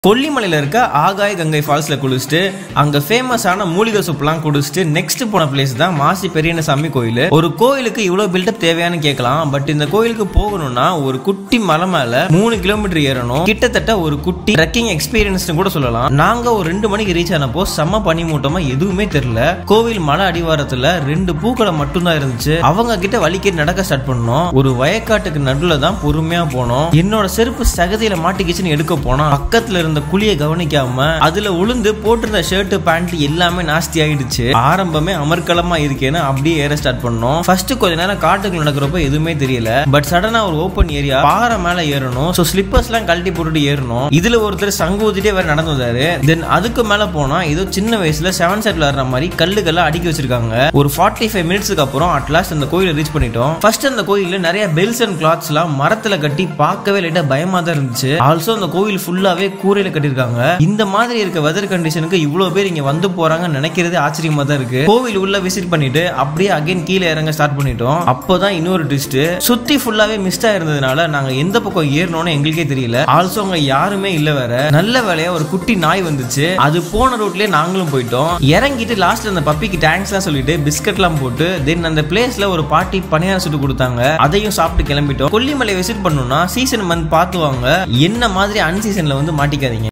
கொல்லிமலையில இருக்க ஆகாய கங்கை ஃபால்ஸ்ல குளிச்சுட்டு அங்க ஃபேமஸான மூலிகை சூப்லாம் குடிச்சிட்டு நெக்ஸ்ட் போன பிளேஸ் தான் மாசி பெரியனசாமி கோயில் ஒரு கோயிலுக்கு இவ்வளவு பில்டப் தேவையான்னு கேட்கலாம் பட் இந்த கோயிலுக்கு போகணும்னா ஒரு குட்டி மலை மேல மூணு கிலோமீட்டர் ஏறணும் கிட்டத்தட்ட ஒரு குட்டி ட்ரெக்கிங் எக்ஸ்பீரியன்ஸ் கூட சொல்லலாம் நாங்க ஒரு ரெண்டு மணிக்கு ரீச் ஆனப்போ செம்ம பனிமூட்டமா எதுவுமே தெரியல கோவில் மலை அடிவாரத்துல ரெண்டு பூக்களை மட்டும்தான் இருந்துச்சு அவங்க கிட்ட வலிக்கு நடக்க ஸ்டார்ட் பண்ணோம் ஒரு வயக்காட்டுக்கு நடுவுல தான் பொறுமையா போனோம் என்னோட செருப்பு சகதியில மாட்டிக்கிச்சுன்னு எடுக்க போனா பக்கத்துல இருந்த குழியை கவனிக்காம அதுல உளுந்து போட்டிருந்த ஷர்ட் பேண்ட் எல்லாமே நாஸ்தி ஆயிடுச்சு ஆரம்பமே அமர்க்கலமா இருக்கேன்னு அப்படியே ஏற ஸ்டார்ட் பண்ணோம் ஃபர்ஸ்ட் கொஞ்ச நேரம் காட்டுக்குள்ள நடக்கிறப்ப எதுவுமே தெரியல பட் சடனா ஒரு ஓப்பன் ஏரியா பாறை மேல ஏறணும் சோ ஸ்லிப்பர்ஸ் எல்லாம் கழட்டி போட்டுட்டு ஏறணும் இதுல ஒருத்தர் சங்கு ஊத்திட்டே வேற நடந்து வந்தாரு தென் அதுக்கு மேல போனா ஏதோ சின்ன வயசுல செவன் செட்ல வர்ற மாதிரி கல்லுக்கெல்லாம் அடுக்கி வச்சிருக்காங்க ஒரு ஃபார்ட்டி ஃபைவ் மினிட்ஸ்க்கு அப்புறம் அட்லாஸ்ட் அந்த கோயிலை ரீச் பண்ணிட்டோம் ஃபர்ஸ்ட் அந்த கோயில்ல நிறைய பெல்ஸ் அண்ட் கிளாத்ஸ் எல்லாம் மரத்துல கட்டி பார்க்கவே லைட்டா பயமா தான் இருந்துச்சு ஆல்சோ அந்த கோயில் ஃபுல்லாவே கூரையில கட்டியிருக்காங்க இந்த மாதிரி இருக்க வெதர் கண்டிஷனுக்கு இவ்வளவு பேர் இங்க வந்து போறாங்கன்னு நினைக்கிறது ஆச்சரியமா தான் இருக்கு கோவில் உள்ள விசிட் பண்ணிட்டு அப்படியே அகைன் கீழே இறங்க ஸ்டார்ட் பண்ணிட்டோம் அப்போதான் இன்னொரு ட்விஸ்ட் சுத்தி ஃபுல்லாவே மிஸ்டா இருந்ததுனால நாங்க எந்த பக்கம் ஏறணும்னு எங்களுக்கே தெரியல ஆல்சோ அங்க யாருமே இல்ல வேற நல்ல வேலையா ஒரு குட்டி நாய் வந்துச்சு அது போன ரூட்லயே நாங்களும் போயிட்டோம் இறங்கிட்டு லாஸ்ட் அந்த பப்பிக்கு தேங்க்ஸ் எல்லாம் சொல்லிட்டு பிஸ்கட் எல்லாம் போட்டு தென் அந்த பிளேஸ்ல ஒரு பாட்டி பணியாரம் சுட்டு கொடுத்தாங்க அதையும் சாப்பிட்டு கிளம்பிட்டோம் கொல்லிமலை விசிட் பண்ணணும்னா சீசன் மந்த் பார்த்து வாங்க என்ன மாதிரி அன்சீசன்ல வந்து மாட்டிக்காதீங்க